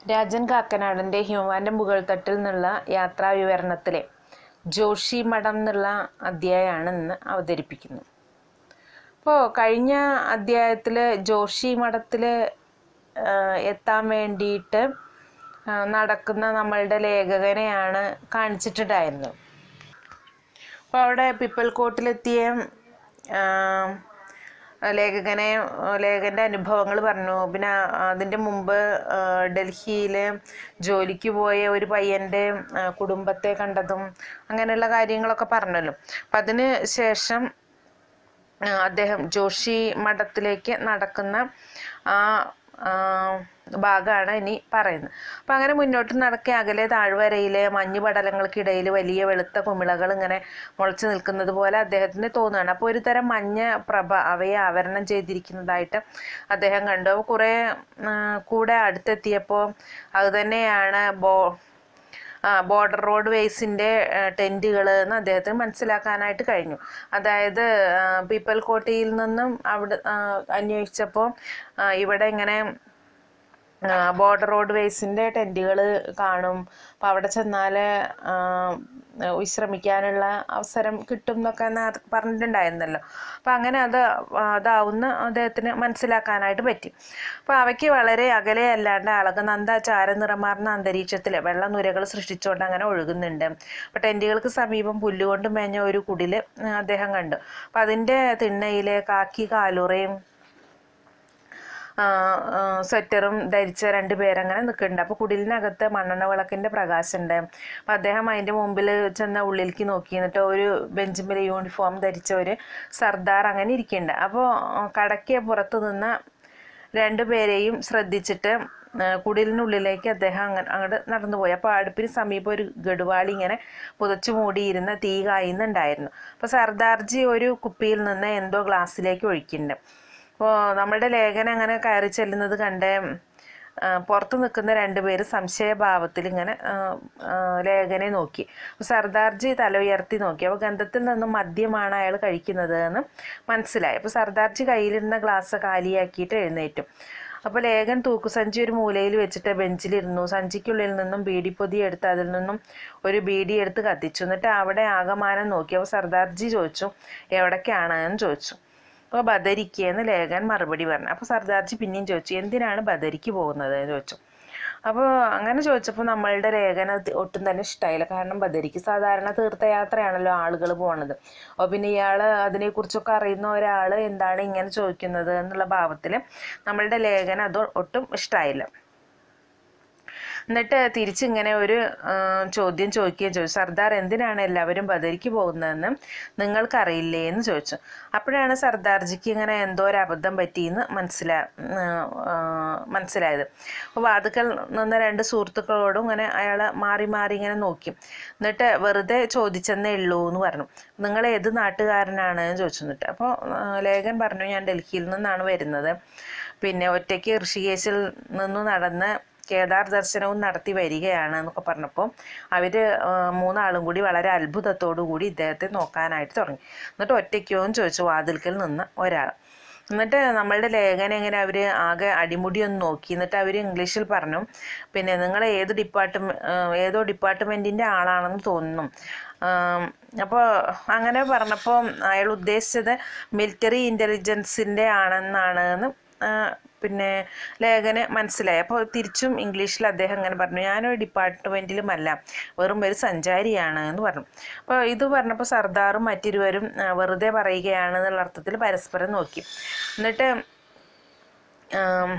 രാജൻ കാക്കനാടൻ്റെ ഹ്യൂമാൻ്റെ മുകൾത്തട്ടിൽ നിന്നുള്ള യാത്രാ വിവരണത്തിലെ ജോഷി മഠം എന്നുള്ള അധ്യായമാണ് ഇന്ന് അവതരിപ്പിക്കുന്നത് അപ്പോൾ കഴിഞ്ഞ അധ്യായത്തിൽ ജോഷി മഠത്തിൽ എത്താൻ വേണ്ടിയിട്ട് ആ, നടക്കുന്ന നമ്മളുടെ ലേഖകനെയാണ് കാണിച്ചിട്ടുണ്ടായിരുന്നത് അപ്പോൾ അവിടെ പിപ്പൽ കോട്ടിലെത്തിയ ആ, ലേഖകനെ ലേഖകൻ്റെ അനുഭവങ്ങൾ പറഞ്ഞു പിന്നെ അതിൻ്റെ മുമ്പ് ഡൽഹിയിൽ ജോലിക്ക് പോയ ഒരു പയ്യൻ്റെ ആ, കുടുംബത്തെ കണ്ടതും അങ്ങനെയുള്ള കാര്യങ്ങളൊക്കെ പറഞ്ഞല്ലോ അപ്പം അതിന് ശേഷം ആ, അദ്ദേഹം ജോഷി മഠത്തിലേക്ക് നടക്കുന്ന ആ ആ, ഭാഗമാണ് ഇനി പറയുന്നത് അപ്പം അങ്ങനെ മുന്നോട്ട് നടക്കെ അകലെ താഴ്വരയിലെ മഞ്ഞു പടലങ്ങൾക്കിടയിൽ വലിയ വെളുത്ത കുമിളകൾ ഇങ്ങനെ മുളച്ചു നിൽക്കുന്നത് പോലെ അദ്ദേഹത്തിന് തോന്നുകയാണ് അപ്പോൾ ഒരു തരം മഞ്ഞ പ്രഭ അവയെ ആവരണം ചെയ്തിരിക്കുന്നതായിട്ട് അദ്ദേഹം കണ്ടു അപ്പോൾ കുറേ ആ, കൂടെ അടുത്തെത്തിയപ്പോൾ അത് തന്നെയാണ് ബോ ആ ബോർഡർ റോഡ് വേസിൻ്റെ ടെൻറ്റുകൾ എന്ന് അദ്ദേഹത്തിന് മനസ്സിലാക്കാനായിട്ട് കഴിഞ്ഞു അതായത് ആ, പീപ്പൽ കോട്ടയിൽ നിന്നും അവിടെ ആ, അന്വേഷിച്ചപ്പോൾ ആ, ഇവിടെ ഇങ്ങനെ ബോർഡർ റോഡ് വേസിൻ്റെ ടെൻറ്റുകൾ കാണും അപ്പോൾ അവിടെ ചെന്നാൽ വിശ്രമിക്കാനുള്ള അവസരം കിട്ടും എന്നൊക്കെ നേരത്തെ പറഞ്ഞിട്ടുണ്ടായിരുന്നല്ലോ അപ്പോൾ അങ്ങനെ അത് അതാവുന്ന അദ്ദേഹത്തിന് മനസ്സിലാക്കാനായിട്ട് പറ്റി അപ്പോൾ അവയ്ക്ക് വളരെ അകലെ അല്ലാണ്ട് അളകനന്ദ ചാരനിറമാർന്ന അന്തരീക്ഷത്തിൽ വെള്ളനുരകൾ സൃഷ്ടിച്ചുകൊണ്ട് അങ്ങനെ ഒഴുകുന്നുണ്ട് അപ്പോൾ ടെൻറ്റുകൾക്ക് സമീപം പുല്ലുകൊണ്ട് മേഞ്ഞ ഒരു കുടില് അദ്ദേഹം കണ്ടു അപ്പോൾ അതിൻ്റെ തിണ്ണയിൽ കാക്കി കാലുറയും ആ, ആ, സ്വെറ്ററും ധരിച്ച രണ്ട് പേരങ്ങനെ നിൽക്കുന്നുണ്ട് അപ്പോൾ കുടിലിനകത്ത് മണ്ണെണ്ണ വിളക്കിൻ്റെ പ്രകാശമുണ്ട് അപ്പോൾ അദ്ദേഹം അതിൻ്റെ മുമ്പിൽ ചെന്ന ഉള്ളിലേക്ക് നോക്കി എന്നിട്ട് ഒരു ബെഞ്ചിമിൽ യൂണിഫോം ധരിച്ച ഒരു സർദാർ അങ്ങനെ ഇരിക്കുന്നുണ്ട് അപ്പോൾ കടയ്ക്ക് പുറത്ത് നിന്ന രണ്ടു പേരെയും ശ്രദ്ധിച്ചിട്ട് ആ, കുടിലിനുള്ളിലേക്ക് അദ്ദേഹം അങ്ങനെ അങ്ങോട്ട് നടന്നുപോയി അപ്പോൾ അടുപ്പിന് സമീപം ഒരു ഗഡുവാളി ഇങ്ങനെ പുതച്ചു മൂടിയിരുന്ന തീ കായുന്നുണ്ടായിരുന്നു അപ്പോൾ സർദാർജി ഒരു കുപ്പിയിൽ നിന്ന് എന്തോ ഗ്ലാസ്സിലേക്ക് ഒഴിക്കുന്നുണ്ട് അപ്പോൾ നമ്മുടെ ലേഖനം അങ്ങനെ കയറി ചെല്ലുന്നത് കണ്ട് ആ, പുറത്ത് നിൽക്കുന്ന രണ്ടുപേര് സംശയഭാവത്തിൽ ഇങ്ങനെ ആ, ആ, ലേഖനെ നോക്കി അപ്പോൾ സർദാർജി തല ഉയർത്തി നോക്കി അപ്പോൾ ഗന്ധത്തിൽ നിന്നും മദ്യമാണ് അയാൾ കഴിക്കുന്നത് എന്ന് മനസ്സിലായി അപ്പോൾ സർദാർജി കയ്യിലിരുന്ന ഗ്ലാസ് കാലിയാക്കിയിട്ട് എഴുന്നേറ്റു അപ്പോൾ ലേഖൻ തൂക്കുസഞ്ചി ഒരു മൂലയിൽ വെച്ചിട്ട് ബെഞ്ചിലിരുന്നു സഞ്ചിക്കുള്ളിൽ നിന്നും ബീഡിപ്പൊതി എടുത്ത് അതിൽ നിന്നും ഒരു ബീഡി എടുത്ത് കത്തിച്ചു എന്നിട്ട് അവിടെ ആകമാനം നോക്കി അപ്പോൾ സർദാർജി ചോദിച്ചു എവിടേക്കാണ് എന്ന് ചോദിച്ചു അപ്പോൾ ബദരിക്ക് എന്ന് ലേഖൻ മറുപടി പറഞ്ഞു അപ്പോൾ സർദാർജി പിന്നെയും ചോദിച്ചു എന്തിനാണ് ബദരിക്ക് പോകുന്നത് എന്ന് ചോദിച്ചു അപ്പോൾ അങ്ങനെ ചോദിച്ചപ്പോൾ നമ്മളുടെ ലേഖന ഒട്ടും തന്നെ ഇഷ്ടമായില്ല കാരണം ബദരിക്ക് സാധാരണ തീർത്ഥയാത്രയാണല്ലോ ആളുകൾ പോണത് അപ്പോൾ പിന്നെ ഇയാൾ അതിനെക്കുറിച്ചൊക്കെ അറിയുന്ന ഒരാൾ എന്താണ് ഇങ്ങനെ ചോദിക്കുന്നത് എന്നുള്ള ഭാവത്തിൽ നമ്മളുടെ ലേഖനം അത് ഒട്ടും ഇഷ്ടമായില്ല എന്നിട്ട് തിരിച്ചിങ്ങനെ ഒരു ആ, ചോദ്യം ചോദിക്കുകയും ചോദിച്ചു സർദാർ എന്തിനാണ് എല്ലാവരും ബദരിക്ക് പോകുന്നതെന്ന് നിങ്ങൾക്കറിയില്ലേ എന്ന് ചോദിച്ചു അപ്പോഴാണ് സർദാർജിക്ക് ഇങ്ങനെ എന്തോ ഒരു അബദ്ധം പറ്റിയെന്ന് മനസ്സിലാ ആ, ആ, മനസ്സിലായത് അപ്പോൾ വാതുക്കൽ നിന്ന രണ്ട് സുഹൃത്തുക്കളോടും ഇങ്ങനെ അയാൾ മാറി മാറി ഇങ്ങനെ നോക്കി എന്നിട്ട് വെറുതെ ചോദിച്ചെന്നേ ഉള്ളൂ എന്ന് പറഞ്ഞു നിങ്ങൾ ഏത് നാട്ടുകാരനാണ് എന്ന് ചോദിച്ചു എന്നിട്ട് അപ്പോൾ ആ, ലേഖൻ പറഞ്ഞു ഞാൻ ഡൽഹിയിൽ നിന്നാണ് വരുന്നത് പിന്നെ ഒറ്റയ്ക്ക് ഋഷികേശിൽ നിന്ന് നടന്ന് കേദാർ ദർശനവും നടത്തി വരികയാണ് എന്നൊക്കെ പറഞ്ഞപ്പോൾ അവർ മൂന്നാളും കൂടി വളരെ അത്ഭുതത്തോടു കൂടി ഇദ്ദേഹത്തെ നോക്കാനായിട്ട് തുടങ്ങി എന്നിട്ട് ഒറ്റയ്ക്കോന്ന് ചോദിച്ചു വാതിൽക്കൽ നിന്ന് ഒരാൾ എന്നിട്ട് നമ്മളുടെ ലേഖനം എങ്ങനെ അവർ ആകെ അടിമുടി ഒന്ന് നോക്കി എന്നിട്ട് അവർ ഇംഗ്ലീഷിൽ പറഞ്ഞു പിന്നെ നിങ്ങൾ ഏത് ഡിപ്പാർട്ട്മെൻറ്റ് ഏതോ ഡിപ്പാർട്ട്മെൻറ്റിൻ്റെ ആളാണെന്ന് തോന്നുന്നു അപ്പോൾ അങ്ങനെ പറഞ്ഞപ്പോൾ അയാൾ ഉദ്ദേശിച്ചത് മിലിറ്ററി ഇൻ്റലിജൻസിൻ്റെ ആണെന്നാണ് എന്ന് ആ, പിന്നെ ലേഖന് മനസ്സിലായി അപ്പോൾ തിരിച്ചും ഇംഗ്ലീഷിൽ അദ്ദേഹം അങ്ങനെ പറഞ്ഞു ഞാനൊരു ഡിപ്പാർട്ട്മെൻറ്റിലുമല്ല വെറും ഒരു സഞ്ചാരിയാണ് എന്ന് പറഞ്ഞു അപ്പോൾ ഇത് പറഞ്ഞപ്പോൾ സർദാറും മറ്റിരുവരും ആ, വെറുതെ പറയുകയാണ് എന്നുള്ള അർത്ഥത്തിൽ പരസ്പരം നോക്കി എന്നിട്ട് ആം,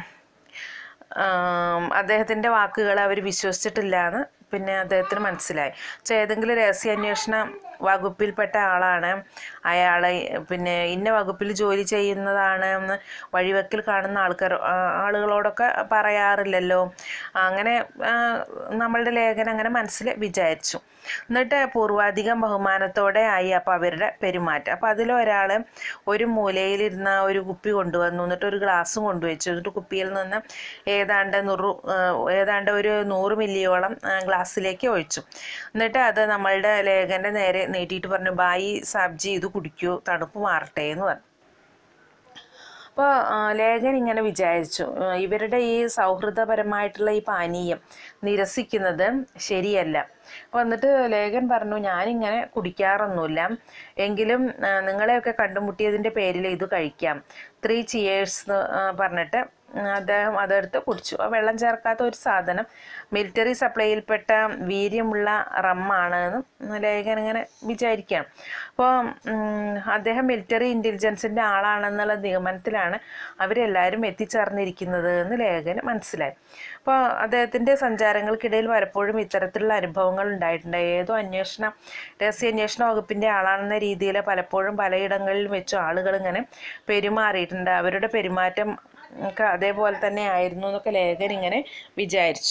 ആം, അദ്ദേഹത്തിൻ്റെ വാക്കുകൾ അവർ വിശ്വസിച്ചിട്ടില്ല എന്ന് പിന്നെ അദ്ദേഹത്തിന് മനസ്സിലായി പക്ഷേ ഏതെങ്കിലും രഹസ്യാന്വേഷണ വകുപ്പിൽപ്പെട്ട ആളാണ് അയാളെ പിന്നെ ഇന്ന വകുപ്പിൽ ജോലി ചെയ്യുന്നതാണ് എന്ന് വഴിവെക്കിൽ കാണുന്ന ആൾക്കാർ ആ, ആളുകളോടൊക്കെ പറയാറില്ലല്ലോ അങ്ങനെ ആ, നമ്മളുടെ ലേഖനം അങ്ങനെ മനസ്സിൽ വിചാരിച്ചു എന്നിട്ട് പൂർവാധികം ബഹുമാനത്തോടെ ആയി അപ്പോൾ അവരുടെ പെരുമാറ്റം അപ്പോൾ അതിലൊരാൾ ഒരു മൂലയിലിരുന്ന ഒരു കുപ്പി കൊണ്ടുവന്നു എന്നിട്ട് ഒരു ഗ്ലാസ്സും കൊണ്ടുവച്ചു എന്നിട്ട് കുപ്പിയിൽ നിന്ന് ഏതാണ്ട് നൂറ് ഏതാണ്ട് ഒരു നൂറ് മില്ലിയോളം ആ, ഗ്ലാസ്സിലേക്ക് ഒഴിച്ചു എന്നിട്ട് അത് നമ്മളുടെ ലേഖൻ്റെ നേരെ നീട്ടിയിട്ട് പറഞ്ഞു ബായി സാബ്ജി ഇത് കുടിക്കൂ തണുപ്പ് മാറട്ടെ എന്ന് പറഞ്ഞു അപ്പോൾ ലേഖൻ ഇങ്ങനെ വിചാരിച്ചു ആ, ഇവരുടെ ഈ സൗഹൃദപരമായിട്ടുള്ള ഈ പാനീയം നിരസിക്കുന്നത് ശരിയല്ല അപ്പോൾ എന്നിട്ട് ലേഖൻ പറഞ്ഞു ഞാനിങ്ങനെ കുടിക്കാറൊന്നുമില്ല എങ്കിലും ആ, നിങ്ങളെയൊക്കെ കണ്ടുമുട്ടിയതിൻ്റെ പേരിൽ ഇത് കഴിക്കാം ത്രീ ചിയേഴ്സ് എന്ന് പറഞ്ഞിട്ട് അദ്ദേഹം അതെടുത്ത് കുടിച്ചു ആ വെള്ളം ചേർക്കാത്ത ഒരു സാധനം മിലിറ്ററി സപ്ലൈയിൽപ്പെട്ട വീര്യമുള്ള റമ്മാണ് എന്ന് ലേഖൻ ഇങ്ങനെ വിചാരിക്കുകയാണ് അപ്പോൾ അദ്ദേഹം മിലിറ്ററി ഇൻ്റലിജൻസിൻ്റെ ആളാണെന്നുള്ള നിഗമനത്തിലാണ് അവരെല്ലാവരും എത്തിച്ചേർന്നിരിക്കുന്നത് എന്ന് ലേഖന് മനസ്സിലായി അപ്പോൾ അദ്ദേഹത്തിൻ്റെ സഞ്ചാരങ്ങൾക്കിടയിൽ പലപ്പോഴും ഇത്തരത്തിലുള്ള അനുഭവങ്ങൾ ഉണ്ടായിട്ടുണ്ട് ഏതോ അന്വേഷണ രഹസ്യാന്വേഷണ വകുപ്പിൻ്റെ ആളാണെന്ന രീതിയിൽ പലപ്പോഴും പലയിടങ്ങളിലും വെച്ച് ആളുകൾ ഇങ്ങനെ പെരുമാറിയിട്ടുണ്ട് അവരുടെ പെരുമാറ്റം ഒക്കെ അതേപോലെ തന്നെ ആയിരുന്നു എന്നൊക്കെ ലേഖൻ ഇങ്ങനെ വിചാരിച്ചു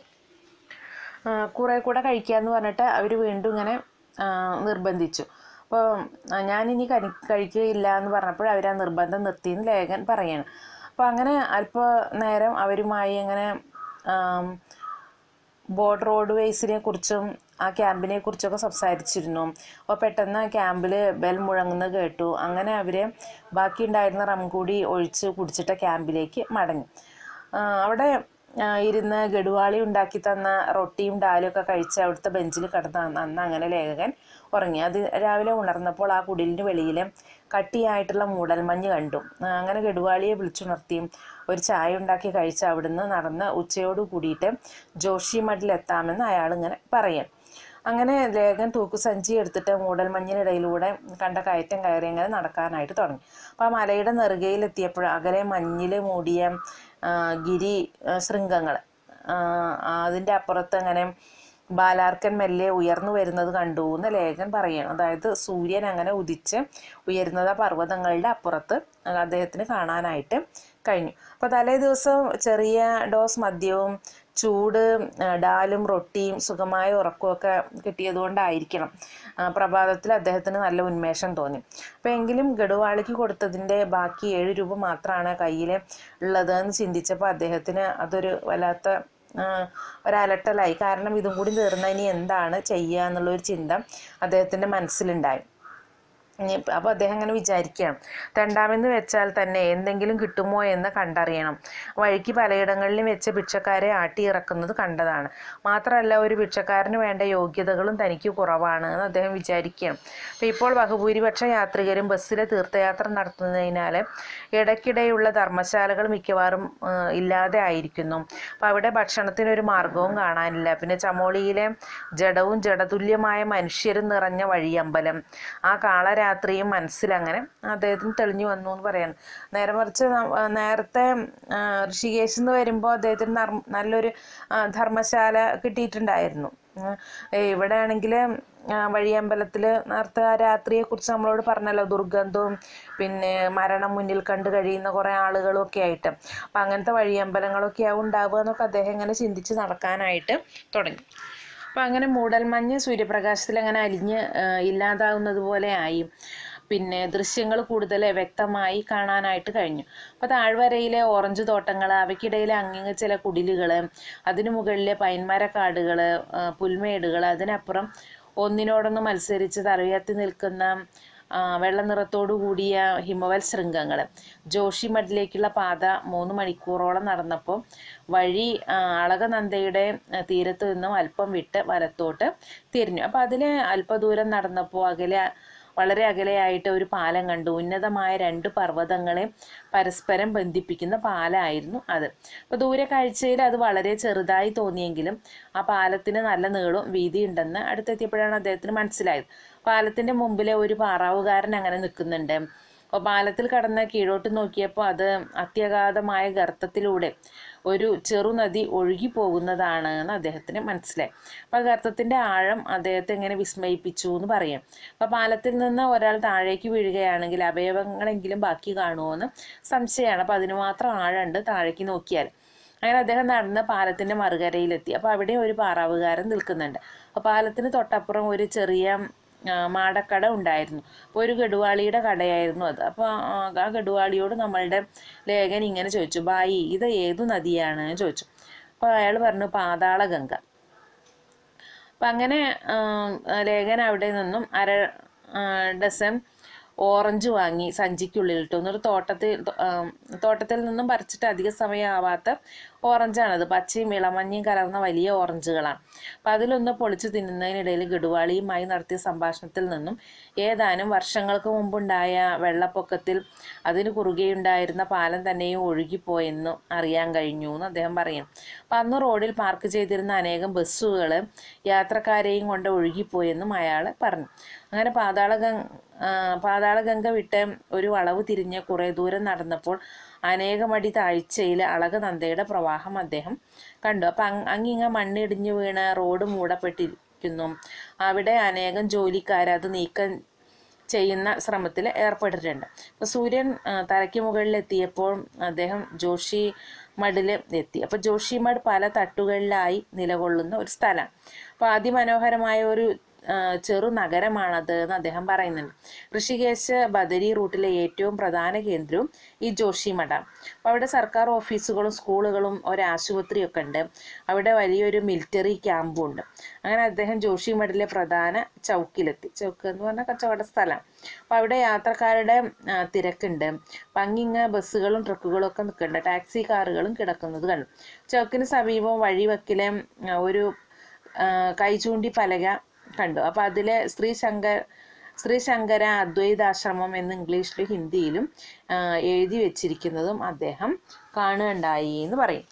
ആ, കുറെ കൂടെ കഴിക്കാന്ന് പറഞ്ഞിട്ട് അവർ വീണ്ടും ഇങ്ങനെ ആ, നിർബന്ധിച്ചു അപ്പോൾ ഞാനിനി കരി കഴിക്കുകയില്ല എന്ന് പറഞ്ഞപ്പോൾ അവർ ആ നിർബന്ധം നിർത്തിയെന്ന് ലേഖൻ പറയാണ് അപ്പോൾ അങ്ങനെ അല്പ നേരം അവരുമായി അങ്ങനെ ആം, ബോർഡ് റോഡ് വേസിനെ കുറിച്ചും ആ ക്യാമ്പിനെ കുറിച്ചൊക്കെ സംസാരിച്ചിരുന്നു അപ്പോൾ പെട്ടെന്ന് ക്യാമ്പിൽ ബെൽ മുഴങ്ങുന്നത് കേട്ടു അങ്ങനെ അവർ ബാക്കി ഉണ്ടായിരുന്ന റം കൂടി ഒഴിച്ച് കുടിച്ചിട്ട് ക്യാമ്പിലേക്ക് മടങ്ങി ആ, അവിടെ ആ, ഇരുന്ന് ഗഡുവാളി ഉണ്ടാക്കി തന്ന റൊട്ടിയും ഡാലും ഒക്കെ കഴിച്ച് അവിടുത്തെ ബെഞ്ചിൽ കിടന്ന് അന്ന് അന്ന് അങ്ങനെ ലേഖകൻ ഉറങ്ങി അത് രാവിലെ ഉണർന്നപ്പോൾ ആ കുടിലിൻ്റെ വെളിയിൽ കട്ടിയായിട്ടുള്ള മൂടൽമഞ്ഞ് കണ്ടു ആ, അങ്ങനെ ഗഡുവാളിയെ വിളിച്ചുണർത്തിയും ഒരു ചായ ഉണ്ടാക്കി കഴിച്ച് അവിടുന്ന് നടന്ന് ഉച്ചയോട് കൂടിയിട്ട് ജോഷി മഠിലെത്താമെന്ന് അയാൾ ഇങ്ങനെ പറയാം അങ്ങനെ ലേഖൻ തൂക്കുസഞ്ചി എടുത്തിട്ട് മൂടൽമഞ്ഞിനിടയിലൂടെ കണ്ട കയറ്റം കയറി അങ്ങനെ നടക്കാനായിട്ട് തുടങ്ങി അപ്പോൾ ആ മലയുടെ നെറുകയിലെത്തിയപ്പോൾ അകലെ മഞ്ഞിൽ മൂടിയ ആ, ഗിരി ശൃംഗങ്ങൾ അതിൻ്റെ അപ്പുറത്ത് അങ്ങനെ ബാലാർക്കൻ മെല്ലെ ഉയർന്നു വരുന്നത് കണ്ടു എന്ന് ലേഖൻ പറയണം അതായത് സൂര്യൻ അങ്ങനെ ഉദിച്ച് ഉയരുന്നത് ആ പർവ്വതങ്ങളുടെ അപ്പുറത്ത് അദ്ദേഹത്തിന് കാണാനായിട്ട് കഴിഞ്ഞു അപ്പോൾ തലേ ദിവസം ചെറിയ ഡോസ് മദ്യവും ചൂട് ആ, ഡാലും റൊട്ടിയും സുഖമായ ഉറക്കമൊക്കെ കിട്ടിയതുകൊണ്ടായിരിക്കണം ആ, പ്രഭാതത്തിൽ അദ്ദേഹത്തിന് നല്ല ഉന്മേഷം തോന്നി അപ്പോൾ എങ്കിലും ഗഡുവാളിക്ക് കൊടുത്തതിൻ്റെ ബാക്കി ഏഴ് രൂപ മാത്രമാണ് കയ്യിൽ ഉള്ളതെന്ന് ചിന്തിച്ചപ്പോൾ അദ്ദേഹത്തിന് അതൊരു വല്ലാത്ത ആ, ഒരലട്ടലായി കാരണം ഇതും കൂടി തീർന്ന ഇനി എന്താണ് ചെയ്യുക എന്നുള്ളൊരു ചിന്ത അദ്ദേഹത്തിൻ്റെ മനസ്സിലുണ്ടായി ഇനി അപ്പോൾ അദ്ദേഹം അങ്ങനെ വിചാരിക്കുകയാണ് രണ്ടാമെന്ന് വെച്ചാൽ തന്നെ എന്തെങ്കിലും കിട്ടുമോ എന്ന് കണ്ടറിയണം വഴിക്ക് പലയിടങ്ങളിലും വെച്ച് ഭിക്ഷക്കാരെ ആട്ടിയിറക്കുന്നത് കണ്ടതാണ് മാത്രമല്ല ഒരു ഭിക്ഷക്കാരന് വേണ്ട യോഗ്യതകളും തനിക്ക് കുറവാണ് എന്ന് അദ്ദേഹം വിചാരിക്കുകയാണ് അപ്പോൾ ഇപ്പോൾ ബഹുഭൂരിപക്ഷം യാത്രികരും ബസ്സിലെ തീർത്ഥയാത്ര നടത്തുന്നതിനാൽ ഇടയ്ക്കിടെയുള്ള ധർമ്മശാലകൾ മിക്കവാറും ആ, ഇല്ലാതെ ആയിരിക്കുന്നു അപ്പോൾ അവിടെ ഭക്ഷണത്തിനൊരു മാർഗവും കാണാനില്ല പിന്നെ ചമോളിയിലെ ജഡവും ജഡതുല്യമായ മനുഷ്യരും നിറഞ്ഞ വഴിയമ്പലം ആ കാളരാത്രിയും മനസ്സിലങ്ങനെ അദ്ദേഹത്തിന് തെളിഞ്ഞു വന്നു എന്ന് പറയാൻ നേരെ മറിച്ച് ന- ആ, നേരത്തെ ആ, ഋഷികേശിൽ നിന്ന് വരുമ്പോൾ അദ്ദേഹത്തിന് നർ- നല്ലൊരു ആ, ധർമ്മശാല കിട്ടിയിട്ടുണ്ടായിരുന്നു ഉം. ഏ, ഇവിടെ ആണെങ്കിൽ വഴിയമ്പലത്തിൽ നേരത്തെ ആ രാത്രിയെക്കുറിച്ച് നമ്മളോട് പറഞ്ഞല്ലോ ദുർഗന്ധവും പിന്നെ മരണം മുന്നിൽ കണ്ടു കഴിയുന്ന കുറേ ആളുകളും ഒക്കെ ആയിട്ട് അപ്പം അങ്ങനത്തെ വഴിയമ്പലങ്ങളൊക്കെ ആവും ഉണ്ടാവുക എന്നൊക്കെ അദ്ദേഹം ഇങ്ങനെ ചിന്തിച്ച് നടക്കാനായിട്ട് തുടങ്ങി അപ്പം അങ്ങനെ മൂടൽമഞ്ഞ് സൂര്യപ്രകാശത്തിൽ അങ്ങനെ അലിഞ്ഞ് ആ, ഇല്ലാതാവുന്നത് പോലെ ആയി പിന്നെ ദൃശ്യങ്ങൾ കൂടുതൽ വ്യക്തമായി കാണാനായിട്ട് കഴിഞ്ഞു അപ്പോൾ താഴ്വരയിലെ ഓറഞ്ച് തോട്ടങ്ങൾ അവയ്ക്കിടയിലെ അങ്ങിങ്ങ ചില കുടിലുകൾ അതിനു മുകളിലെ പൈൻമരക്കാടുകൾ പുൽമേടുകൾ അതിനപ്പുറം ഒന്നിനോടൊന്ന് മത്സരിച്ച് തലയുയർത്തി നിൽക്കുന്ന ആ, വെള്ള നിറത്തോടു കൂടിയ ഹിമവൽ ശൃംഗങ്ങൾ ജോഷിമഠിലേക്കുള്ള പാത മൂന്ന് മണിക്കൂറോളം നടന്നപ്പോൾ വഴി ആ, അളകനന്ദയുടെ ആ, തീരത്ത് നിന്നും അല്പം വിട്ട് വലത്തോട്ട് തിരിഞ്ഞു അപ്പോൾ അതിൽ അല്പദൂരം നടന്നപ്പോൾ അകലെ വളരെ അകലെയായിട്ട് ഒരു പാലം കണ്ടു ഉന്നതമായ രണ്ട് പർവ്വതങ്ങളെ പരസ്പരം ബന്ധിപ്പിക്കുന്ന പാലമായിരുന്നു അത് അപ്പോൾ ദൂരെ കാഴ്ചയിൽ അത് വളരെ ചെറുതായി തോന്നിയെങ്കിലും ആ പാലത്തിന് നല്ല നീളവും വീതിയുണ്ടെന്ന് അടുത്തെത്തിയപ്പോഴാണ് അദ്ദേഹത്തിന് മനസ്സിലായത് പാലത്തിന്റെ മുമ്പിലെ ഒരു പാറാവുകാരൻ അങ്ങനെ നിൽക്കുന്നുണ്ട് അപ്പോൾ പാലത്തിൽ കടന്ന് കീഴോട്ട് നോക്കിയപ്പോൾ അത് അത്യഗാധമായ ഗർത്തത്തിലൂടെ ഒരു ചെറുനദി ഒഴുകി പോകുന്നതാണ് എന്ന് അദ്ദേഹത്തിന് മനസ്സിലായി അപ്പോൾ ആ ഗർത്തത്തിൻ്റെ ആഴം അദ്ദേഹത്തെ എങ്ങനെ വിസ്മയിപ്പിച്ചു എന്ന് പറയാം അപ്പോൾ പാലത്തിൽ നിന്ന് ഒരാൾ താഴേക്ക് വീഴുകയാണെങ്കിൽ അവയവങ്ങളെങ്കിലും ബാക്കി കാണുമോ എന്ന് സംശയമാണ് അപ്പോൾ അതിന് മാത്രം ആഴമുണ്ട് താഴേക്ക് നോക്കിയാൽ അങ്ങനെ അദ്ദേഹം നടന്ന് പാലത്തിന്റെ മറുകരയിലെത്തി അപ്പോൾ അവിടെ ഒരു പാറാവുകാരൻ നിൽക്കുന്നുണ്ട് അപ്പോൾ പാലത്തിന് തൊട്ടപ്പുറം ഒരു ചെറിയ ആ, മാടക്കട ഉണ്ടായിരുന്നു അപ്പോൾ ഒരു ഗഡുവാളിയുടെ കടയായിരുന്നു അത് അപ്പോൾ ആ ഗഡുവാളിയോട് നമ്മളുടെ ലേഖൻ ഇങ്ങനെ ചോദിച്ചു ബായി ഇത് ഏതു നദിയാണ് എന്ന് ചോദിച്ചു അപ്പോൾ അയാൾ പറഞ്ഞു പാതാളഗംഗ അപ്പം അങ്ങനെ ആം, ലേഖൻ അവിടെ നിന്നും അര ആ, ഡസൻ ഓറഞ്ച് വാങ്ങി സഞ്ചിക്കുള്ളിലിട്ടു എന്നിട്ട് തോട്ടത്തിൽ ആം, തോട്ടത്തിൽ നിന്നും പറിച്ചിട്ട് അധിക സമയം ആവാത്ത ഓറഞ്ചാണത് പച്ചയും ഇളമഞ്ഞയും കലർന്ന വലിയ ഓറഞ്ചുകളാണ് അപ്പം അതിലൊന്ന് പൊളിച്ചു തിന്നുന്നതിനിടയിൽ ഗഡുവാളിയുമായി നടത്തിയ സംഭാഷണത്തിൽ നിന്നും ഏതാനും വർഷങ്ങൾക്ക് മുമ്പുണ്ടായ വെള്ളപ്പൊക്കത്തിൽ അതിന് കുറുകെയുണ്ടായിരുന്ന പാലം തന്നെയും ഒഴുകിപ്പോയെന്ന് അറിയാൻ കഴിഞ്ഞു എന്ന് അദ്ദേഹം പറയും അപ്പം അന്ന് റോഡിൽ പാർക്ക് ചെയ്തിരുന്ന അനേകം ബസ്സുകൾ യാത്രക്കാരെയും കൊണ്ട് ഒഴുകിപ്പോയെന്നും അയാൾ പറഞ്ഞു അങ്ങനെ പാതാളഗംഗ പാതാളഗംഗ വിട്ട് ഒരു വളവ് തിരിഞ്ഞ് കുറേ ദൂരം നടന്നപ്പോൾ അനേകമടി താഴ്ചയിൽ അളകനന്ദയുടെ പ്രവാഹം അദ്ദേഹം കണ്ടു അപ്പം അങ് അങ്ങിങ്ങ മണ്ണിടിഞ്ഞു വീണ് റോഡ് മൂടപ്പെട്ടിരിക്കുന്നു അവിടെ അനേകം ജോലിക്കാർ അത് നീക്കം ചെയ്യുന്ന ശ്രമത്തിൽ ഏർപ്പെട്ടിട്ടുണ്ട് അപ്പോൾ സൂര്യൻ ആ, തലയ്ക്ക് മുകളിലെത്തിയപ്പോൾ അദ്ദേഹം ജോഷി മഡിൽ എത്തി അപ്പോൾ ജോഷി മഡ് പല തട്ടുകളിലായി നിലകൊള്ളുന്ന ഒരു സ്ഥലമാണ് അപ്പോൾ അതിമനോഹരമായ ഒരു ആ, ചെറു നഗരമാണത് എന്ന് അദ്ദേഹം പറയുന്നുണ്ട് ഋഷികേശ് ബദരി റൂട്ടിലെ ഏറ്റവും പ്രധാന കേന്ദ്രവും ഈ ജോഷി മഠാണ് അപ്പോൾ അവിടെ സർക്കാർ ഓഫീസുകളും സ്കൂളുകളും ഒരാശുപത്രിയൊക്കെ ഉണ്ട് അവിടെ വലിയൊരു മിലിറ്ററി ക്യാമ്പും ഉണ്ട് അങ്ങനെ അദ്ദേഹം ജോഷി മഠിലെ പ്രധാന ചൗക്കിലെത്തി ചൗക്ക് എന്ന് പറഞ്ഞാൽ കച്ചവട സ്ഥലമാണ് അപ്പോൾ അവിടെ യാത്രക്കാരുടെ ആ, തിരക്കുണ്ട് അപ്പം അങ്ങിങ്ങ് ബസ്സുകളും ട്രക്കുകളും ഒക്കെ നിൽക്കുന്നുണ്ട് ടാക്സി കാറുകളും കിടക്കുന്നത് കണ്ടു ചൗക്കിന് സമീപം വഴിവക്കിലെ ആ, ഒരു ആ, കൈചൂണ്ടി പലക കണ്ടു അപ്പോൾ അതിലെ ശ്രീ ശങ്കർ ശ്രീ ശങ്കര അദ്വൈതാശ്രമം എന്ന് ഇംഗ്ലീഷിലും ഹിന്ദിയിലും ആ, എഴുതി വെച്ചിരിക്കുന്നതും അദ്ദേഹം കാണുകയുണ്ടായി എന്ന് പറയും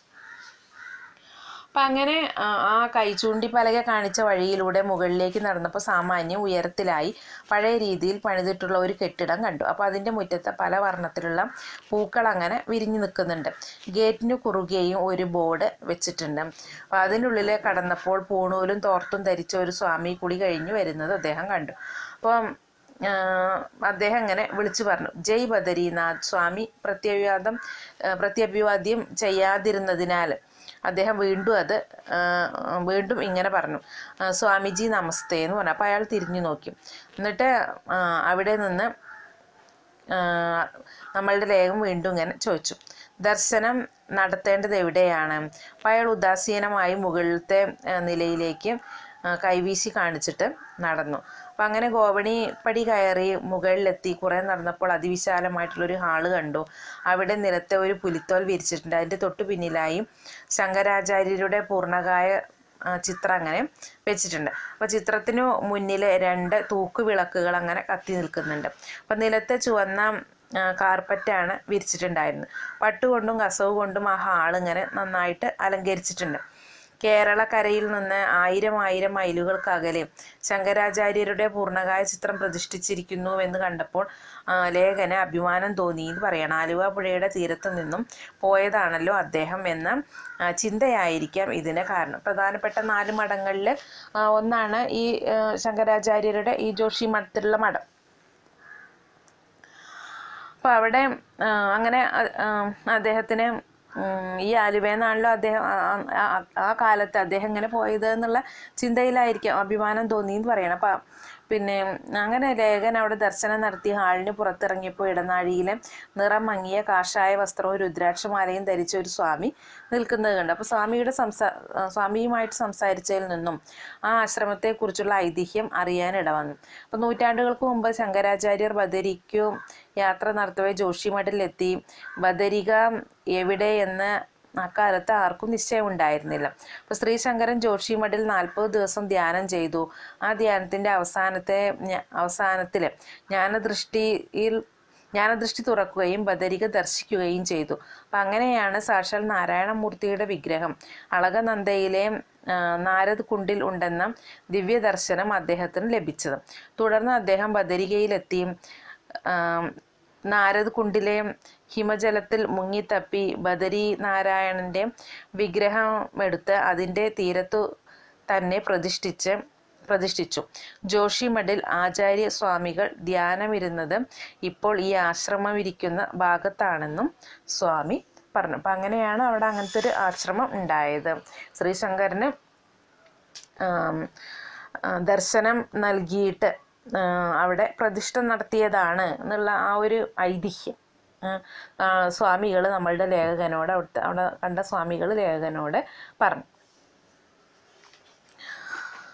അപ്പം അങ്ങനെ ആ, ആ കൈചൂണ്ടി പലക കാണിച്ച വഴിയിലൂടെ മുകളിലേക്ക് നടന്നപ്പോൾ സാമാന്യം ഉയരത്തിലായി പഴയ രീതിയിൽ പണിതിട്ടുള്ള ഒരു കെട്ടിടം കണ്ടു അപ്പോൾ അതിൻ്റെ മുറ്റത്ത് പല വർണ്ണത്തിലുള്ള പൂക്കൾ അങ്ങനെ വിരിഞ്ഞു നിൽക്കുന്നുണ്ട് ഗേറ്റിന് കുറുകെയും ഒരു ബോർഡ് വെച്ചിട്ടുണ്ട് അപ്പോൾ അതിനുള്ളിൽ കടന്നപ്പോൾ പൂണൂലും തോർത്തും ധരിച്ച ഒരു സ്വാമി കുടി കഴിഞ്ഞു വരുന്നത് അദ്ദേഹം കണ്ടു അപ്പം ആ, അദ്ദേഹം ഇങ്ങനെ വിളിച്ചു പറഞ്ഞു ജയ് ബദരീനാഥ് സ്വാമി പ്രത്യഭിവാദം ആ, പ്രത്യഭിവാദ്യം ചെയ്യാതിരുന്നതിനാൽ അദ്ദേഹം വീണ്ടും അത് ആ, വീണ്ടും ഇങ്ങനെ പറഞ്ഞു ആ, സ്വാമിജി നമസ്തേ എന്ന് പറഞ്ഞു അപ്പോൾ അയാൾ തിരിഞ്ഞു നോക്കി എന്നിട്ട് ആ, അവിടെ നിന്ന് ആ, നമ്മളുടെ ലേഖം വീണ്ടും ഇങ്ങനെ ചോദിച്ചു ദർശനം നടത്തേണ്ടത് എവിടെയാണ് അപ്പോൾ അയാൾ ഉദാസീനമായി മുകളിലത്തെ ആ, നിലയിലേക്ക് ആ, കൈവീശി കാണിച്ചിട്ട് നടന്നു അപ്പം അങ്ങനെ ഗോവണി പടി കയറി മുകളിലെത്തി കുറേ നടന്നപ്പോൾ അതിവിശാലമായിട്ടുള്ളൊരു ഹാള് കണ്ടു അവിടെ നിലത്തെ ഒരു പുലിത്തോൽ വിരിച്ചിട്ടുണ്ട് അതിൻ്റെ തൊട്ടു പിന്നിലായി ശങ്കരാചാര്യരുടെ പൂർണ്ണകായ ആ, ചിത്രം അങ്ങനെ വെച്ചിട്ടുണ്ട് അപ്പോൾ ചിത്രത്തിനു മുന്നിൽ രണ്ട് തൂക്കുവിളക്കുകൾ അങ്ങനെ കത്തി നിൽക്കുന്നുണ്ട് അപ്പം നിലത്തെ ചുവന്ന ആ, കാർപ്പറ്റാണ് വിരിച്ചിട്ടുണ്ടായിരുന്നത് പട്ടുകൊണ്ടും കസവ് കൊണ്ടും ആ ഹാൾ ഇങ്ങനെ നന്നായിട്ട് അലങ്കരിച്ചിട്ടുണ്ട് കേരളക്കരയിൽ നിന്ന് ആയിരം ആയിരം മൈലുകൾക്കകലെ ശങ്കരാചാര്യരുടെ പൂർണ്ണകായ ചിത്രം പ്രതിഷ്ഠിച്ചിരിക്കുന്നു എന്ന് കണ്ടപ്പോൾ ആ, ലേഖന് അഭിമാനം തോന്നി എന്ന് പറയണം ആലുവ പുഴയുടെ തീരത്ത് നിന്നും പോയതാണല്ലോ അദ്ദേഹം എന്ന ആ, ചിന്തയായിരിക്കാം ഇതിന് കാരണം പ്രധാനപ്പെട്ട നാല് മഠങ്ങളിൽ ആ, ഒന്നാണ് ഈ ആ, ശങ്കരാചാര്യരുടെ ഈ ജോഷി മഠത്തിലുള്ള മഠം അപ്പോൾ അവിടെ ആ, അങ്ങനെ അ- ആ, അദ്ദേഹത്തിന് ഉം, ഈ ആലുവയെന്നാണല്ലോ അദ്ദേഹം ആ- ആ- ആ- ആ കാലത്ത് അദ്ദേഹം ഇങ്ങനെ പോയത് എന്നുള്ള ചിന്തയിലായിരിക്കാം അഭിമാനം തോന്നി എന്ന് പറയണം അപ്പം പിന്നെ അങ്ങനെ ലേഖൻ അവിടെ ദർശനം നടത്തി ഹാളിന് പുറത്തിറങ്ങിയപ്പോൾ ഇടനാഴിയിലെ നിറം മങ്ങിയ കാഷായ വസ്ത്രവും രുദ്രാക്ഷമാലയും ധരിച്ച ഒരു സ്വാമി നിൽക്കുന്നത് കണ്ടു അപ്പോൾ സ്വാമിയുടെ സംസാ ആ, സ്വാമിയുമായിട്ട് സംസാരിച്ചതിൽ നിന്നും ആ ആശ്രമത്തെക്കുറിച്ചുള്ള ഐതിഹ്യം അറിയാനിട വന്നു അപ്പോൾ നൂറ്റാണ്ടുകൾക്ക് മുമ്പ് ശങ്കരാചാര്യർ ബദരിക്കു യാത്ര നടത്തവേ ജോഷിമഠിലെത്തി ബദരിക എവിടെ എന്ന് അക്കാലത്ത് ആർക്കും നിശ്ചയമുണ്ടായിരുന്നില്ല അപ്പോൾ ശ്രീശങ്കരൻ ജോഷിമഠിൽ നാൽപ്പത് ദിവസം ധ്യാനം ചെയ്തു ആ ധ്യാനത്തിൻ്റെ അവസാനത്തെ ഞ- അവസാനത്തിൽ ജ്ഞാനദൃഷ്ടിയിൽ ജ്ഞാനദൃഷ്ടി തുറക്കുകയും ബദരിക ദർശിക്കുകയും ചെയ്തു അപ്പം അങ്ങനെയാണ് സാക്ഷാൽ നാരായണമൂർത്തിയുടെ വിഗ്രഹം അളകനന്ദയിലെ ആ, നാരദ് കുണ്ടിൽ ഉണ്ടെന്ന ദിവ്യ ദർശനം അദ്ദേഹത്തിന് ലഭിച്ചത് തുടർന്ന് അദ്ദേഹം ബദരികയിലെത്തി ആം, നാരദ് കുണ്ടിലെ ഹിമജലത്തിൽ മുങ്ങിത്തപ്പി ബദരി നാരായണന്റെ വിഗ്രഹം എടുത്ത് അതിൻ്റെ തീരത്തു തന്നെ പ്രതിഷ്ഠിച്ച് പ്രതിഷ്ഠിച്ചു ജോഷിമഠിൽ ആചാര്യ സ്വാമികൾ ധ്യാനമിരുന്നത് ഇപ്പോൾ ഈ ആശ്രമം ഇരിക്കുന്ന ഭാഗത്താണെന്നും സ്വാമി പറഞ്ഞു അപ്പം അങ്ങനെയാണ് അവിടെ അങ്ങനത്തെ ഒരു ആശ്രമം ഉണ്ടായത് ശ്രീശങ്കരന് ആം, ആ, ദർശനം നൽകിയിട്ട് ആ, അവിടെ പ്രതിഷ്ഠ നടത്തിയതാണ് എന്നുള്ള ആ ഒരു ഐതിഹ്യം സ്വാമികൾ നമ്മളുടെ ലേഖകനോട് അവിടുത്തെ അവിടെ കണ്ട സ്വാമികൾ ലേഖകനോട് പറഞ്ഞു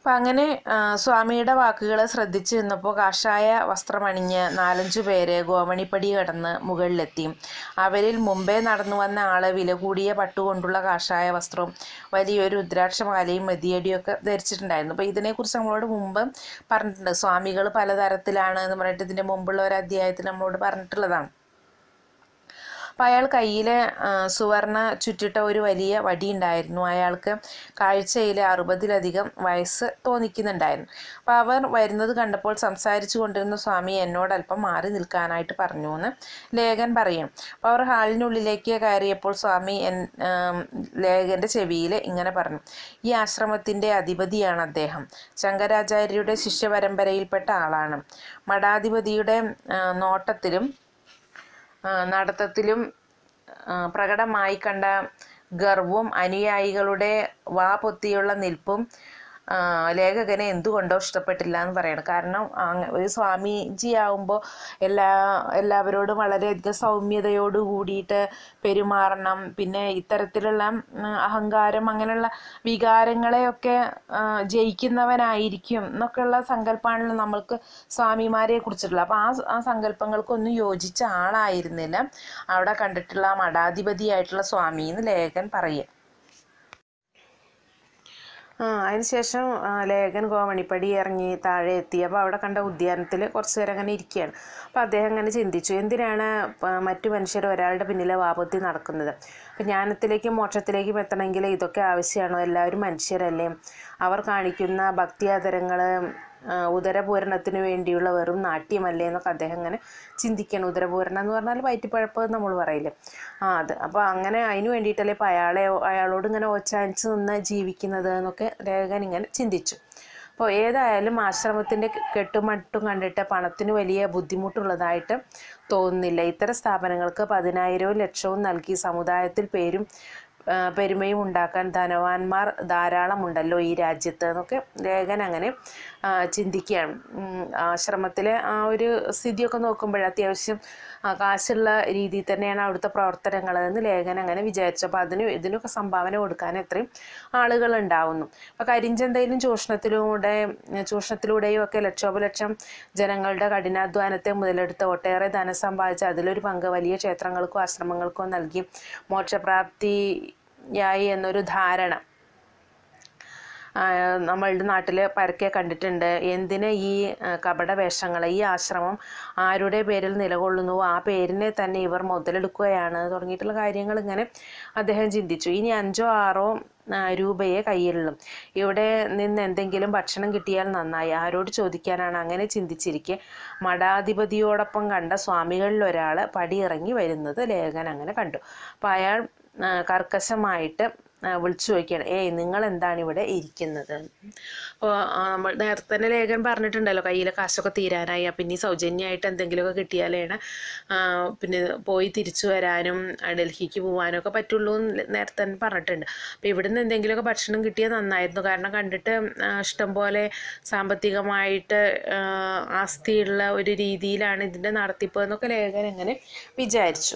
അപ്പം അങ്ങനെ ആ, സ്വാമിയുടെ വാക്കുകൾ ശ്രദ്ധിച്ചു നിന്നപ്പോൾ കാഷായ വസ്ത്രമണിഞ്ഞ് നാലഞ്ചു പേര് ഗോമണിപ്പടി കടന്ന് മുകളിലെത്തി അവരിൽ മുമ്പേ നടന്നു വന്ന ആള് വില കൂടിയ പട്ടുകൊണ്ടുള്ള കാഷായ വസ്ത്രവും വലിയൊരു രുദ്രാക്ഷമാലയും മെതിയടിയൊക്കെ ധരിച്ചിട്ടുണ്ടായിരുന്നു അപ്പോൾ ഇതിനെക്കുറിച്ച് നമ്മളോട് മുമ്പ് പറഞ്ഞിട്ടുണ്ട് സ്വാമികൾ പലതരത്തിലാണ് എന്ന് പറഞ്ഞിട്ട് ഇതിൻ്റെ മുമ്പുള്ള ഒരു അധ്യായത്തിൽ നമ്മളോട് പറഞ്ഞിട്ടുള്ളതാണ് അപ്പോൾ അയാൾ കയ്യിൽ സുവർണ ചുറ്റിട്ട ഒരു വലിയ വടി ഉണ്ടായിരുന്നു അയാൾക്ക് കാഴ്ചയിൽ അറുപതിലധികം വയസ്സ് തോന്നിക്കുന്നുണ്ടായിരുന്നു അപ്പോൾ അവർ വരുന്നത് കണ്ടപ്പോൾ സംസാരിച്ചു കൊണ്ടിരുന്ന സ്വാമി എന്നോട് അല്പം മാറി നിൽക്കാനായിട്ട് പറഞ്ഞു എന്ന് ലേഖൻ പറയും അപ്പോൾ അവർ ഹാളിനുള്ളിലേക്ക് കയറിയപ്പോൾ സ്വാമി എൻ ആം, ലേഖൻ്റെ ചെവിയിൽ ഇങ്ങനെ പറഞ്ഞു ഈ ആശ്രമത്തിൻ്റെ അധിപതിയാണ് അദ്ദേഹം ശങ്കരാചാര്യരുടെ ശിഷ്യപരമ്പരയിൽപ്പെട്ട ആളാണ് മഠാധിപതിയുടെ ആ, നോട്ടത്തിലും ആ, നടത്തത്തിലും ആ, പ്രകടമായി കണ്ട ഗർവും അനുയായികളുടെ വാ പൊത്തിയുള്ള നിൽപ്പും ആ, ലേഖകനെ എന്തുകൊണ്ടോ ഇഷ്ടപ്പെട്ടില്ല എന്ന് പറയണം കാരണം അങ്ങ- ഒരു സ്വാമിജി ആവുമ്പോൾ എല്ലാ എല്ലാവരോടും വളരെയധികം സൗമ്യതയോട് കൂടിയിട്ട് പെരുമാറണം പിന്നെ ഇത്തരത്തിലുള്ള ഉം, അഹങ്കാരം അങ്ങനെയുള്ള വികാരങ്ങളെയൊക്കെ ആ, ജയിക്കുന്നവനായിരിക്കും എന്നൊക്കെയുള്ള സങ്കല്പമാണല്ലോ നമ്മൾക്ക് സ്വാമിമാരെ കുറിച്ചിട്ടുള്ളത് അപ്പോൾ ആ സ- ആ സങ്കല്പങ്ങൾക്കൊന്നും യോജിച്ച ആളായിരുന്നില്ല അവിടെ കണ്ടിട്ടുള്ള ആ മഠാധിപതിയായിട്ടുള്ള സ്വാമി എന്ന് ലേഖൻ പറയുക ആ അതിനുശേഷം ആ, ലേഖൻ ഗോമണിപ്പടി ഇറങ്ങി താഴെ എത്തി അപ്പോൾ അവിടെ കണ്ട ഉദ്യാനത്തിൽ കുറച്ച് നേരം അങ്ങനെ ഇരിക്കുകയാണ് അപ്പോൾ അദ്ദേഹം അങ്ങനെ ചിന്തിച്ചു എന്തിനാണ് പ- മറ്റു മനുഷ്യർ ഒരാളുടെ പിന്നിലെ വാപത്തി നടക്കുന്നത് അപ്പം ജ്ഞാനത്തിലേക്കും മോക്ഷത്തിലേക്കും എത്തണമെങ്കിൽ ഇതൊക്കെ ആവശ്യമാണോ എല്ലാവരും മനുഷ്യരല്ലേ അവർ കാണിക്കുന്ന ഭക്തിയാദരങ്ങൾ ഉദരപൂരണത്തിന് വേണ്ടിയുള്ള വെറും നാട്യമല്ലേ എന്നൊക്കെ അദ്ദേഹം അങ്ങനെ ചിന്തിക്കണം ഉദരപൂരണം എന്ന് പറഞ്ഞാൽ വയറ്റിപ്പഴപ്പ് എന്ന് നമ്മൾ പറയില്ലേ ആ അത് അപ്പോൾ അങ്ങനെ അതിന് വേണ്ടിയിട്ടല്ലേ ഇപ്പോൾ അയാളെ അയാളോട് ഇങ്ങനെ ഓച്ചാനിച്ച് നിന്ന് ജീവിക്കുന്നത് എന്നൊക്കെ ലേഖൻ ഇങ്ങനെ ചിന്തിച്ചു അപ്പോൾ ഏതായാലും ആശ്രമത്തിൻ്റെ കെട്ടുമട്ടും കണ്ടിട്ട് പണത്തിന് വലിയ ബുദ്ധിമുട്ടുള്ളതായിട്ട് തോന്നുന്നില്ല ഇത്തരം സ്ഥാപനങ്ങൾക്ക് പതിനായിരവും ലക്ഷവും നൽകി സമുദായത്തിൽ പേരും ആ, പെരുമയും ഉണ്ടാക്കാൻ ധനവാന്മാർ ധാരാളമുണ്ടല്ലോ ഈ രാജ്യത്ത് എന്നൊക്കെ ലേഖൻ അങ്ങനെ ആ, ചിന്തിക്കുകയാണ് ഉം, ആശ്രമത്തിലെ ആ ഒരു സ്ഥിതിയൊക്കെ നോക്കുമ്പോൾ അത്യാവശ്യം ആ, കാശുള്ള രീതിയിൽ തന്നെയാണ് അവിടുത്തെ പ്രവർത്തനങ്ങൾ എന്ന് ലേഖൻ അങ്ങനെ വിചാരിച്ചു അപ്പോൾ അതിന് ഇതിനൊക്കെ സംഭാവന കൊടുക്കാൻ എത്രയും ആളുകൾ ഉണ്ടാവുന്നു അപ്പോൾ കരിഞ്ചന്തയിലും ചൂഷണത്തിലൂടെ ചൂഷണത്തിലൂടെയും ഒക്കെ ലക്ഷോപലക്ഷം ജനങ്ങളുടെ കഠിനാധ്വാനത്തെ മുതലെടുത്ത് ഒട്ടേറെ ധനം സമ്പാദിച്ച് അതിലൊരു പങ്ക് വലിയ ക്ഷേത്രങ്ങൾക്കോ ആശ്രമങ്ങൾക്കോ നൽകി മോക്ഷപ്രാപ്തിയായി എന്നൊരു ധാരണ ആ, നമ്മളുടെ നാട്ടിൽ പരക്കെ കണ്ടിട്ടുണ്ട് എന്തിന് ഈ ആ, കപട വേഷങ്ങൾ ഈ ആശ്രമം ആരുടെ പേരിൽ നിലകൊള്ളുന്നുവോ ആ പേരിനെ തന്നെ ഇവർ മുതലെടുക്കുകയാണ് തുടങ്ങിയിട്ടുള്ള കാര്യങ്ങൾ ഇങ്ങനെ അദ്ദേഹം ചിന്തിച്ചു ഇനി അഞ്ചോ ആറോ ആ, രൂപയെ കയ്യിലുള്ളൂ ഇവിടെ നിന്ന് എന്തെങ്കിലും ഭക്ഷണം കിട്ടിയാൽ നന്നായി ആരോട് ചോദിക്കാനാണ് അങ്ങനെ ചിന്തിച്ചിരിക്കെ മഠാധിപതിയോടൊപ്പം കണ്ട സ്വാമികളിൽ ഒരാൾ പടിയിറങ്ങി വരുന്നത് ലേഖൻ അങ്ങനെ കണ്ടു അപ്പോൾ അയാൾ ആ, കർക്കശമായിട്ട് ആ, വിളിച്ചു ചോദിക്കുകയാണ് ഏയ് നിങ്ങൾ എന്താണ് ഇവിടെ ഇരിക്കുന്നത് അപ്പോൾ നമ്മൾ നേരത്തെ തന്നെ ലേഖൻ പറഞ്ഞിട്ടുണ്ടല്ലോ കയ്യിലെ കാശൊക്കെ തീരാനായി അപ്പം ഇനി സൗജന്യമായിട്ട് എന്തെങ്കിലുമൊക്കെ കിട്ടിയാലാണ് ആ, പിന്നെ പോയി തിരിച്ചു വരാനും ആ, ഡൽഹിക്ക് പോകാനും ഒക്കെ പറ്റുള്ളൂ എന്ന് നേരത്തെ തന്നെ പറഞ്ഞിട്ടുണ്ട് അപ്പോൾ ഇവിടുന്ന് എന്തെങ്കിലുമൊക്കെ ഭക്ഷണം കിട്ടിയാൽ നന്നായിരുന്നു കാരണം കണ്ടിട്ട് ആ, ഇഷ്ടംപോലെ സാമ്പത്തികമായിട്ട് ആ, ആസ്തിയുള്ള ഒരു രീതിയിലാണ് ഇതിൻ്റെ നടത്തിപ്പ് എന്നൊക്കെ ലേഖൻ അങ്ങനെ വിചാരിച്ചു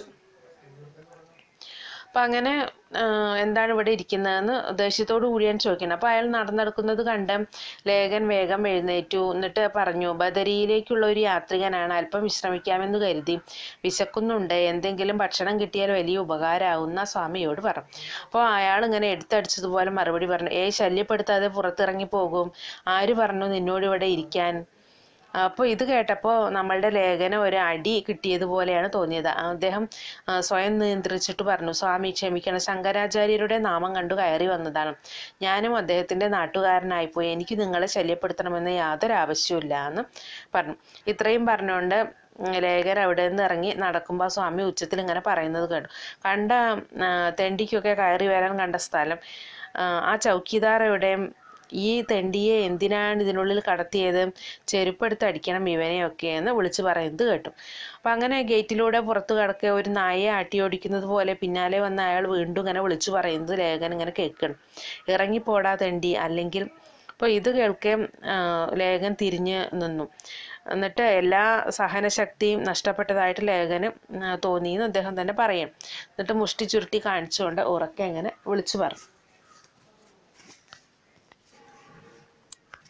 അപ്പം അങ്ങനെ ആ, എന്താണ് ഇവിടെ ഇരിക്കുന്നതെന്ന് ദേഷ്യത്തോടു കൂടിയാണ് ചോദിക്കുന്നത് അപ്പോൾ അയാൾ നടന്നെടുക്കുന്നത് കണ്ട് ലേഖൻ വേഗം എഴുന്നേറ്റു എന്നിട്ട് പറഞ്ഞു ബദരിയിലേക്കുള്ള ഒരു യാത്രികനാണ് അല്പം വിശ്രമിക്കാമെന്ന് കരുതി വിശക്കുന്നുണ്ട് എന്തെങ്കിലും ഭക്ഷണം കിട്ടിയാൽ വലിയ ഉപകാരമാവുന്ന സ്വാമിയോട് പറഞ്ഞു അപ്പോൾ അയാൾ ഇങ്ങനെ എടുത്തടിച്ചതുപോലെ മറുപടി പറഞ്ഞു ഏയ് ശല്യപ്പെടുത്താതെ പുറത്തിറങ്ങി പോകും ആര് പറഞ്ഞു നിന്നോട് ഇവിടെ ഇരിക്കാൻ അപ്പോൾ ഇത് കേട്ടപ്പോൾ നമ്മളുടെ ലേഖനം ഒരു അടി കിട്ടിയതുപോലെയാണ് തോന്നിയത് അദ്ദേഹം ആ, സ്വയം നിയന്ത്രിച്ചിട്ട് പറഞ്ഞു സ്വാമി ക്ഷമിക്കണം ശങ്കരാചാര്യരുടെ നാമം കണ്ടു കയറി വന്നതാണ് ഞാനും അദ്ദേഹത്തിൻ്റെ നാട്ടുകാരനായിപ്പോയി എനിക്ക് നിങ്ങളെ ശല്യപ്പെടുത്തണമെന്ന് യാതൊരു ആവശ്യമില്ല എന്ന് പറഞ്ഞു ഇത്രയും പറഞ്ഞുകൊണ്ട് ഉം, ലേഖൻ അവിടെ നിന്ന് ഇറങ്ങി നടക്കുമ്പോൾ സ്വാമി ഉച്ചത്തിൽ ഇങ്ങനെ പറയുന്നത് കേട്ടു കണ്ട ആ, തെണ്ടിക്കൊക്കെ കയറി വരാൻ കണ്ട സ്ഥലം ആ, ആ ചൗക്കിദാർ എവിടെയും ഈ തെണ്ടിയെ എന്തിനാണ് ഇതിനുള്ളിൽ കടത്തിയത് ചെരുപ്പെടുത്ത് അടിക്കണം ഇവനെയൊക്കെ എന്ന് വിളിച്ചു പറയുന്നത് കേട്ടു അപ്പം അങ്ങനെ ഗേറ്റിലൂടെ പുറത്ത് കിടക്കുക ഒരു നായയെ ആട്ടി ഓടിക്കുന്നത് പോലെ പിന്നാലെ വന്ന അയാൾ വീണ്ടും ഇങ്ങനെ വിളിച്ചു പറയുന്നത് ലേഖൻ ഇങ്ങനെ കേൾക്കണം ഇറങ്ങിപ്പോടാ തെണ്ടി അല്ലെങ്കിൽ അപ്പോൾ ഇത് കേൾക്കെ ആ, ലേഖൻ തിരിഞ്ഞ് നിന്നു എന്നിട്ട് എല്ലാ സഹനശക്തിയും നഷ്ടപ്പെട്ടതായിട്ട് ലേഖന് ആ, തോന്നിയെന്ന് അദ്ദേഹം തന്നെ പറയും എന്നിട്ട് മുഷ്ടി ചുരുട്ടി കാണിച്ചുകൊണ്ട് ഉറക്കെ ഇങ്ങനെ വിളിച്ചു പറഞ്ഞു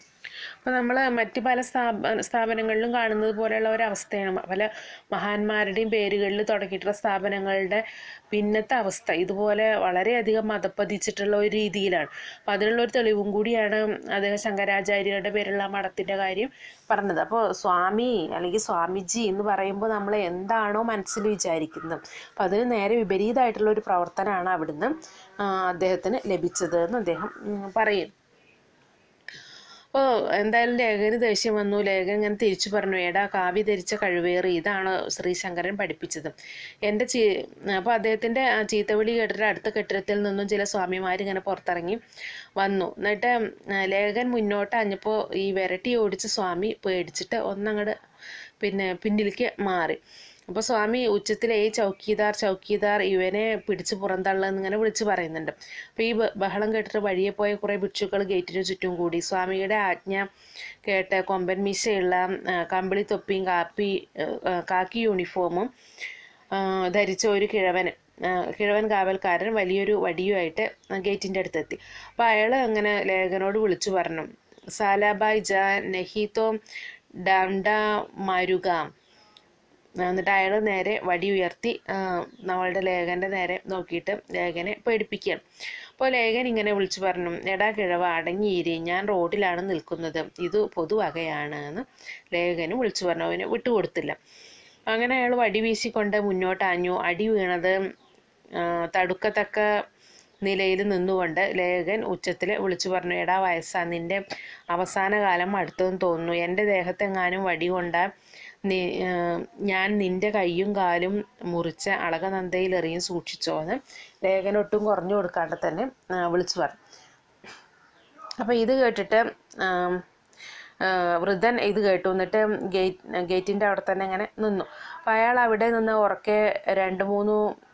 അപ്പോൾ നമ്മൾ മറ്റ് പല സ്ഥാപ സ്ഥാപനങ്ങളിലും കാണുന്നത് പോലെയുള്ള ഒരവസ്ഥയാണ് പല മഹാന്മാരുടെയും പേരുകളിൽ തുടങ്ങിയിട്ടുള്ള സ്ഥാപനങ്ങളുടെ പിന്നത്തെ അവസ്ഥ ഇതുപോലെ വളരെയധികം മതപ്പതിച്ചിട്ടുള്ള ഒരു രീതിയിലാണ് അപ്പോൾ അതിനുള്ള ഒരു തെളിവും കൂടിയാണ് അദ്ദേഹം ശങ്കരാചാര്യരുടെ പേരുള്ള ആ മഠത്തിൻ്റെ കാര്യം പറഞ്ഞത് അപ്പോൾ സ്വാമി അല്ലെങ്കിൽ സ്വാമിജി എന്ന് പറയുമ്പോൾ നമ്മൾ എന്താണോ മനസ്സിൽ വിചാരിക്കുന്നത് അപ്പം അതിന് നേരെ വിപരീതമായിട്ടുള്ള ഒരു പ്രവർത്തനമാണ് അവിടുന്ന് ആ, അദ്ദേഹത്തിന് ലഭിച്ചത് എന്ന് അദ്ദേഹം ഉം, പറയും അപ്പോൾ എന്തായാലും ലേഖന് ദേഷ്യം വന്നു ലേഖൻ ഇങ്ങനെ തിരിച്ചു പറഞ്ഞു എടാ കാവ്യ ധരിച്ച കഴിവേറി ഇതാണ് ശ്രീശങ്കരൻ പഠിപ്പിച്ചത് എൻ്റെ ചീ അപ്പോൾ അദ്ദേഹത്തിൻ്റെ ആ ചീത്തവിളി കേട്ടിട്ട് അടുത്ത കെട്ടിടത്തിൽ നിന്നും ചില സ്വാമിമാർ ഇങ്ങനെ പുറത്തിറങ്ങി വന്നു എന്നിട്ട് ആ, ലേഖൻ മുന്നോട്ട് അഞ്ഞപ്പോൾ ഈ വിരട്ടി ഓടിച്ച സ്വാമി പേടിച്ചിട്ട് ഒന്നങ്ങട് പിന്നെ പിന്നിലേക്ക് മാറി അപ്പോൾ സ്വാമി ഉച്ചത്തിൽ ഏയ് ചൗക്കീദാർ ചൗക്കീദാർ ഇവനെ പിടിച്ച് പുറന്തള്ളെന്ന് ഇങ്ങനെ വിളിച്ച് പറയുന്നുണ്ട് അപ്പോൾ ഈ ബ- ബഹളം കേട്ടിട്ട് വഴിയെ പോയ കുറേ ഭിക്ഷുക്കൾ ഗേറ്റിന് ചുറ്റും കൂടി സ്വാമിയുടെ ആജ്ഞ കേട്ട് കൊമ്പൻ മീശയുള്ള ആ, കമ്പിളി തൊപ്പിയും കാപ്പി ആ, ആ, കാക്കി യൂണിഫോമും ആ, ധരിച്ച ഒരു കിഴവൻ ആ, കിഴവൻ കാവൽക്കാരൻ വലിയൊരു വടിയുമായിട്ട് ഗേറ്റിൻ്റെ അടുത്തെത്തി അപ്പോൾ അയാൾ അങ്ങനെ ലേഖനോട് വിളിച്ചു പറഞ്ഞു സാലാബായ് ജാ നഹീതോ ഡാംഡ മരുകാം എന്നിട്ട് അയാൾ നേരെ വടി ഉയർത്തി ആ, നമ്മളുടെ ലേഖൻ്റെ നേരെ നോക്കിയിട്ട് ലേഖനെ പേടിപ്പിക്കുകയാണ് അപ്പോൾ ലേഖൻ ഇങ്ങനെ വിളിച്ചു പറഞ്ഞു എടാ കിഴവ അടങ്ങിയിരി ഞാൻ റോഡിലാണ് നിൽക്കുന്നത് ഇത് പൊതുവകയാണ് എന്ന് ലേഖന് വിളിച്ചു പറഞ്ഞു അവന് വിട്ടുകൊടുത്തില്ല അങ്ങനെ അയാൾ വടി വീശിക്കൊണ്ട് മുന്നോട്ട് ആഞ്ഞു അടി വീണത് ആ, തടുക്കത്തക്ക നിലയിൽ നിന്നുകൊണ്ട് ലേഖൻ ഉച്ചത്തിൽ വിളിച്ചു പറഞ്ഞു എടാ വയസ്സാ നിന്റെ അവസാന കാലം അടുത്തെന്ന് തോന്നുന്നു എൻ്റെ ദേഹത്തെങ്ങാനും വടി കൊണ്ടാൽ നീ ആ, ഞാൻ നിന്റെ കൈയും കാലും മുറിച്ച് അളകനന്ദയിൽ എറിയും സൂക്ഷിച്ചോന്ന് ലേഖൻ ഒട്ടും കുറഞ്ഞു കൊടുക്കാണ്ട് തന്നെ ആ, വിളിച്ചു പറഞ്ഞു അപ്പോൾ ഇത് കേട്ടിട്ട് ആം, ആ, വൃദ്ധൻ ഇത് കേട്ടു എന്നിട്ട് ഗേറ്റ് ഗേറ്റിൻ്റെ അവിടെ തന്നെ ഇങ്ങനെ നിന്നു അപ്പോൾ അയാൾ അവിടെ നിന്ന് ഉറക്കെ രണ്ട് മൂന്ന്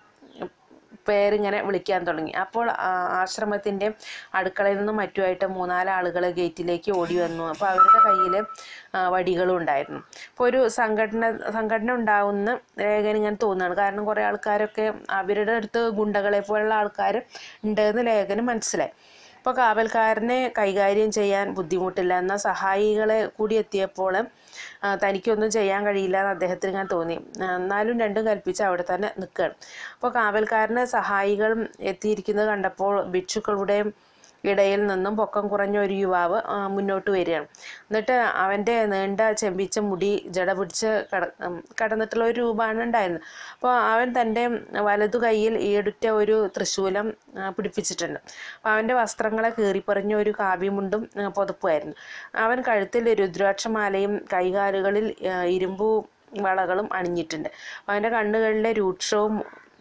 പേരിങ്ങനെ വിളിക്കാൻ തുടങ്ങി അപ്പോൾ ആ, ആശ്രമത്തിൻ്റെ അടുക്കളയിൽ നിന്നും മറ്റുമായിട്ട് മൂന്നാല് ആളുകൾ ഗേറ്റിലേക്ക് ഓടി വന്നു അപ്പോൾ അവരുടെ കയ്യിൽ വടികളും ഉണ്ടായിരുന്നു അപ്പോൾ ഒരു സംഘടന സംഘടന ഉണ്ടാവുന്ന ലേഖൻ ഇങ്ങനെ തോന്നുകയാണ് കാരണം കുറേ ആൾക്കാരൊക്കെ അവരുടെ അടുത്ത് ഗുണ്ടകളെ പോലുള്ള ആൾക്കാർ ഉണ്ടെന്ന് ലേഖന് മനസ്സിലായി അപ്പോൾ കാവൽക്കാരനെ കൈകാര്യം ചെയ്യാൻ ബുദ്ധിമുട്ടില്ല എന്നാൽ സഹായികളെ കൂടി എത്തിയപ്പോൾ ആ, തനിക്കൊന്നും ചെയ്യാൻ കഴിയില്ല എന്ന് അദ്ദേഹത്തിന് ഇങ്ങനെ തോന്നി ആ, എന്നാലും രണ്ടും കൽപ്പിച്ച് അവിടെ തന്നെ നിൽക്കുകയാണ് അപ്പോൾ കാവൽക്കാരന് സഹായികൾ എത്തിയിരിക്കുന്നത് കണ്ടപ്പോൾ ഭിക്ഷുക്കളുടെ ഇടയിൽ നിന്നും പൊക്കം കുറഞ്ഞ ഒരു യുവാവ് ആ, മുന്നോട്ട് വരികയാണ് എന്നിട്ട് അവൻ്റെ നീണ്ട ചെമ്പിച്ച മുടി ജട പിടിച്ച് കട ഉം, കടന്നിട്ടുള്ള ഒരു രൂപമാണ് ഉണ്ടായിരുന്നത് അപ്പോൾ അവൻ തൻ്റെ വലതു കൈയിൽ ഈടുറ്റ ഒരു തൃശൂലം ആ, പിടിപ്പിച്ചിട്ടുണ്ട് അപ്പോൾ അവൻ്റെ വസ്ത്രങ്ങളെ കീറിപ്പറിഞ്ഞ ഒരു കാവ്യമുണ്ടും ആ, പുതപ്പുമായിരുന്നു അവൻ കഴുത്തിൽ രുദ്രാക്ഷമാലയും കൈകാലുകളിൽ ആ, ഇരുമ്പു വളകളും അണിഞ്ഞിട്ടുണ്ട് അവൻ്റെ കണ്ണുകളിലെ രൂക്ഷവും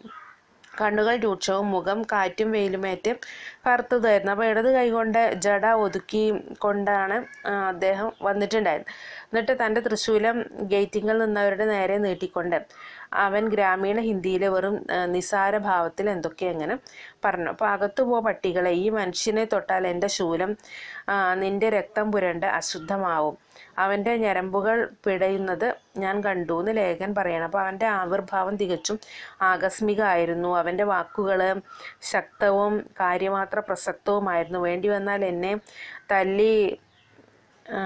കണ്ണുകൾ രൂക്ഷവും മുഖം കാറ്റും വെയിലുമേറ്റ് കറുത്തതായിരുന്നു അപ്പോൾ ഇടത് കൈകൊണ്ട് ജട ഒതുക്കി കൊണ്ടാണ് ആ, അദ്ദേഹം വന്നിട്ടുണ്ടായിരുന്നത് എന്നിട്ട് തൻ്റെ തൃശൂലം ഗേറ്റിങ്ങിൽ നിന്നവരുടെ നേരെ നീട്ടിക്കൊണ്ട് അവൻ ഗ്രാമീണ ഹിന്ദിയിലെ വെറും ആ, നിസാര ഭാവത്തിൽ എന്തൊക്കെ അങ്ങനെ പറഞ്ഞു അപ്പോൾ അകത്തു പോ പട്ടികളെ ഈ മനുഷ്യനെ തൊട്ടാൽ എൻ്റെ ശൂലം ആ, നിന്റെ രക്തം പുരണ്ട് അശുദ്ധമാവും അവൻ്റെ ഞരമ്പുകൾ പിടയുന്നത് ഞാൻ കണ്ടു എന്ന് ലേഖൻ പറയണം അപ്പോൾ അവൻ്റെ ആവിർഭാവം തികച്ചും ആകസ്മികമായിരുന്നു അവൻ്റെ വാക്കുകൾ ശക്തവും കാര്യമാത്ര പ്രസക്തവുമായിരുന്നു വേണ്ടി വന്നാൽ എന്നെ തല്ലി ആ,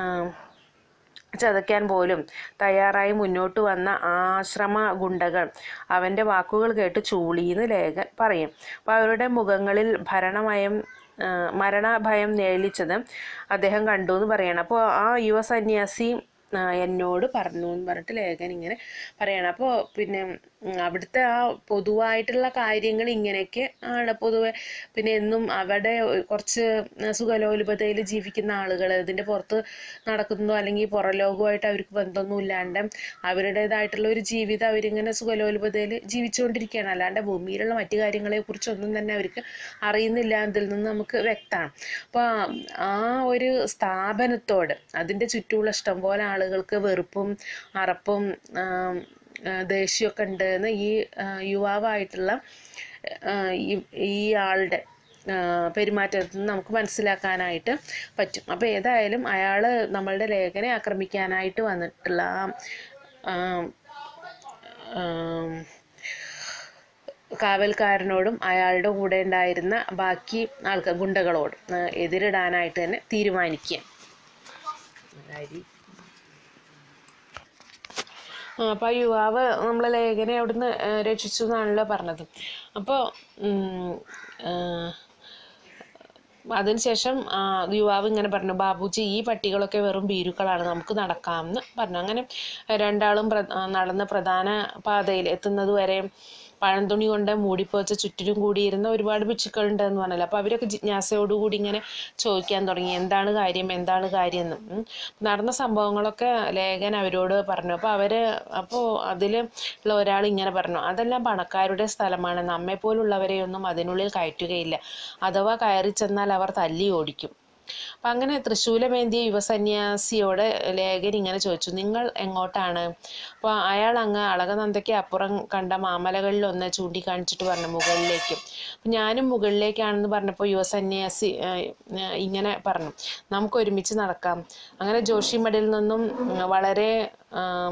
ചതയ്ക്കാൻ പോലും തയ്യാറായി മുന്നോട്ട് വന്ന ആശ്രമ ഗുണ്ടകൾ അവൻ്റെ വാക്കുകൾ കേട്ട് ചൂളീന്ന് ലേഖൻ പറയും അപ്പോൾ അവരുടെ മുഖങ്ങളിൽ ഭരണമയം ആ, മരണഭയം നേളിച്ചത് അദ്ദേഹം കണ്ടു എന്ന് പറയണം അപ്പോൾ ആ യുവ സന്യാസി ആ, എന്നോട് പറഞ്ഞു എന്ന് പറഞ്ഞിട്ട് ലേഖൻ ഇങ്ങനെ പറയണം അപ്പോൾ പിന്നെ ഉം, അവിടുത്തെ ആ പൊതുവായിട്ടുള്ള കാര്യങ്ങൾ ഇങ്ങനെയൊക്കെ ആണ് പൊതുവെ പിന്നെ എന്നും അവിടെ കുറച്ച് സുഖലോലുപതയിൽ ജീവിക്കുന്ന ആളുകൾ ഇതിൻ്റെ പുറത്ത് നടക്കുന്നതോ അല്ലെങ്കിൽ പുറലോകമായിട്ട് അവർക്ക് ബന്ധമൊന്നും ഇല്ലാണ്ട് അവരുടേതായിട്ടുള്ള ഒരു ജീവിതം അവരിങ്ങനെ സുഖലോലുപതയിൽ ജീവിച്ചുകൊണ്ടിരിക്കുകയാണ് അല്ലാണ്ട് ഭൂമിയിലുള്ള മറ്റു കാര്യങ്ങളെ കുറിച്ചൊന്നും തന്നെ അവർക്ക് അറിയുന്നില്ല എന്നതിൽ നിന്ന് നമുക്ക് വ്യക്തമാണ് അപ്പോൾ ആ ഒരു സ്ഥാപനത്തോട് അതിൻ്റെ ചുറ്റുമുള്ള ഇഷ്ടംപോലെ ആളുകൾക്ക് വെറുപ്പും അറപ്പും ആം, ആ, ദേഷ്യമൊക്കെ ഉണ്ട് എന്ന് ഈ ആ, യുവാവായിട്ടുള്ള ആ, ഈ- ഈ ആളുടെ ആ, പെരുമാറ്റത്തിൽ നിന്ന് നമുക്ക് മനസ്സിലാക്കാനായിട്ട് പറ്റും അപ്പോൾ ഏതായാലും അയാൾ നമ്മളുടെ ലേഖനെ ആക്രമിക്കാനായിട്ട് വന്നിട്ടുള്ള ആ ആ, ആം, കാവൽക്കാരനോടും അയാളുടെ കൂടെ ഉണ്ടായിരുന്ന ബാക്കി ആൾക്കാർ ഗുണ്ടകളോടും ആ, എതിരിടാനായിട്ട് തന്നെ തീരുമാനിക്കുക അരി ആ, അപ്പൊ ആ യുവാവ് നമ്മളെ ലേഖനെ അവിടുന്ന് ആ, രക്ഷിച്ചു എന്നാണല്ലോ പറഞ്ഞത് അപ്പോൾ അതിനുശേഷം ആ, യുവാവ് ഇങ്ങനെ പറഞ്ഞു ബാബുജി ഈ പട്ടികളൊക്കെ വെറും ഭീരുക്കളാണ് നമുക്ക് നടക്കാമെന്ന് പറഞ്ഞു അങ്ങനെ രണ്ടാളും പ്ര ആ, നടന്ന് പ്രധാന പാതയിൽ എത്തുന്നത് വരെ പഴംതുണി കൊണ്ട് മൂടിപ്പോച്ച ചുറ്റിലും കൂടിയിരുന്ന ഒരുപാട് ഭിക്ഷുക്കളുണ്ട് എന്ന് പറഞ്ഞല്ലോ അപ്പോൾ അവരൊക്കെ ജിജ്ഞാസയോടുകൂടി ഇങ്ങനെ ചോദിക്കാൻ തുടങ്ങി എന്താണ് കാര്യം എന്താണ് കാര്യം എന്ന് ഉം. നടന്ന സംഭവങ്ങളൊക്കെ ലേഖൻ അവരോട് പറഞ്ഞു അപ്പോൾ അവര് അപ്പോൾ അതിൽ ഉള്ള ഒരാൾ ഇങ്ങനെ പറഞ്ഞു അതെല്ലാം പണക്കാരുടെ സ്ഥലമാണ് നമ്മെപ്പോലുള്ളവരെയൊന്നും അതിനുള്ളിൽ കയറ്റുകയില്ല അഥവാ കയറി ചെന്നാൽ അവർ തല്ലി ഓടിക്കും അപ്പം അങ്ങനെ തൃശ്ശൂലമേന്തിയ യുവസന്യാസിയോട് ലേഖൻ ഇങ്ങനെ ചോദിച്ചു നിങ്ങൾ എങ്ങോട്ടാണ് അപ്പോൾ അയാൾ അങ്ങ് അളകനന്ദയ്ക്ക് അപ്പുറം കണ്ട മാമലകളിൽ ഒന്ന് ചൂണ്ടിക്കാണിച്ചിട്ട് പറഞ്ഞു മുകളിലേക്ക് അപ്പം ഞാനും മുകളിലേക്കാണെന്ന് പറഞ്ഞപ്പോൾ യുവസന്യാസി ആ, ആ, ഇങ്ങനെ പറഞ്ഞു നമുക്ക് ഒരുമിച്ച് നടക്കാം അങ്ങനെ ജോഷിമഠിൽ നിന്നും ഉം, വളരെ ആം,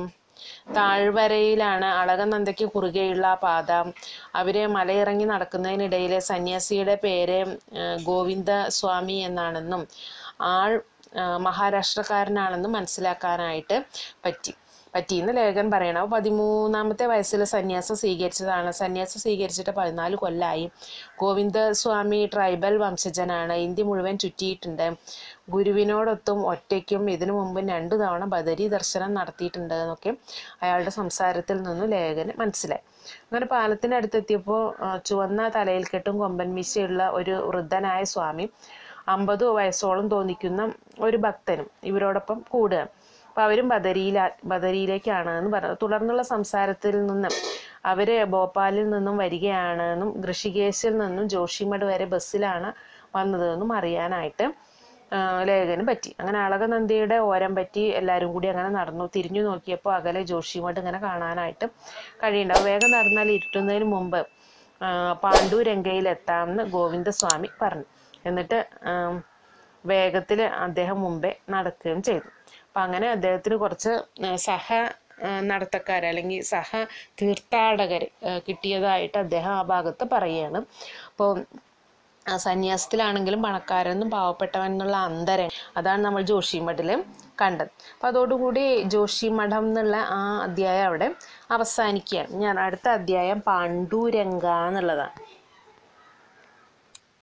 താഴ്വരയിലാണ് അളകനന്ദയ്ക്ക് കുറുകെയുള്ള ആ പാത അവര് മലയിറങ്ങി നടക്കുന്നതിനിടയിൽ സന്യാസിയുടെ പേര് ആ, ഗോവിന്ദ സ്വാമി എന്നാണെന്നും ആൾ ആ, മഹാരാഷ്ട്രക്കാരനാണെന്നും മനസ്സിലാക്കാനായിട്ട് പറ്റി പറ്റിയെന്ന് ലേഖൻ പറയണം അപ്പോൾ പതിമൂന്നാമത്തെ വയസ്സിൽ സന്യാസം സ്വീകരിച്ചതാണ് സന്യാസം സ്വീകരിച്ചിട്ട് പതിനാല് കൊല്ലമായി ഗോവിന്ദസ്വാമി ട്രൈബൽ വംശജനാണ് ഇന്ത്യ മുഴുവൻ ചുറ്റിയിട്ടുണ്ട് ഗുരുവിനോടൊത്തും ഒറ്റയ്ക്കും ഇതിനു മുമ്പ് രണ്ടു തവണ ബദരി ദർശനം നടത്തിയിട്ടുണ്ട് എന്നൊക്കെ അയാളുടെ സംസാരത്തിൽ നിന്നും ലേഖന് മനസ്സിലായി അങ്ങനെ പാലത്തിൻ്റെ അടുത്തെത്തിയപ്പോൾ ആ, ചുവന്ന തലയിൽ കെട്ടും കൊമ്പൻ മീശയുള്ള ഒരു വൃദ്ധനായ സ്വാമി അമ്പത് വയസ്സോളം തോന്നിക്കുന്ന ഒരു ഭക്തനും ഇവരോടൊപ്പം കൂടുകയാണ് അപ്പോൾ അവരും ബദരിയില ബദരിയിലേക്കാണ് എന്ന് പറഞ്ഞു തുടർന്നുള്ള സംസാരത്തിൽ നിന്നും അവർ ഭോപ്പാലിൽ നിന്നും വരികയാണെന്നും ഋഷികേശിൽ നിന്നും ജോഷിമഠ് വരെ ബസ്സിലാണ് വന്നതെന്നും അറിയാനായിട്ട് ആ, ലേഖന് പറ്റി അങ്ങനെ അളകനന്ദിയുടെ ഓരം പറ്റി എല്ലാവരും കൂടി അങ്ങനെ നടന്നു തിരിഞ്ഞു നോക്കിയപ്പോൾ അകലെ ജോഷിമഠ് ഇങ്ങനെ കാണാനായിട്ട് കഴിയുണ്ടാവും വേഗം നടന്നാൽ ഇരുട്ടുന്നതിന് മുമ്പ് ആ, പാണ്ഡുരംഗയിൽ എത്താമെന്ന് ഗോവിന്ദസ്വാമി പറഞ്ഞു എന്നിട്ട് വേഗത്തിൽ അദ്ദേഹം മുമ്പേ നടക്കുകയും ചെയ്തു അപ്പം അങ്ങനെ അദ്ദേഹത്തിന് കുറച്ച് ആ, സഹ ആ, നടത്തക്കാർ അല്ലെങ്കിൽ സഹ തീർത്ഥാടകർ കിട്ടിയതായിട്ട് അദ്ദേഹം ആ ഭാഗത്ത് പറയുകയാണ് അപ്പോൾ സന്യാസത്തിലാണെങ്കിലും പണക്കാരെന്നും പാവപ്പെട്ടവൻ എന്നുള്ള അന്തരം അതാണ് നമ്മൾ ജോഷി മഠിൽ കണ്ടത് അപ്പോൾ അതോടുകൂടി ജോഷി മഠം എന്നുള്ള ആ അധ്യായം അവിടെ അവസാനിക്കുകയാണ് ഞാൻ അടുത്ത അധ്യായം പാണ്ഡുരംഗ എന്നുള്ളതാണ്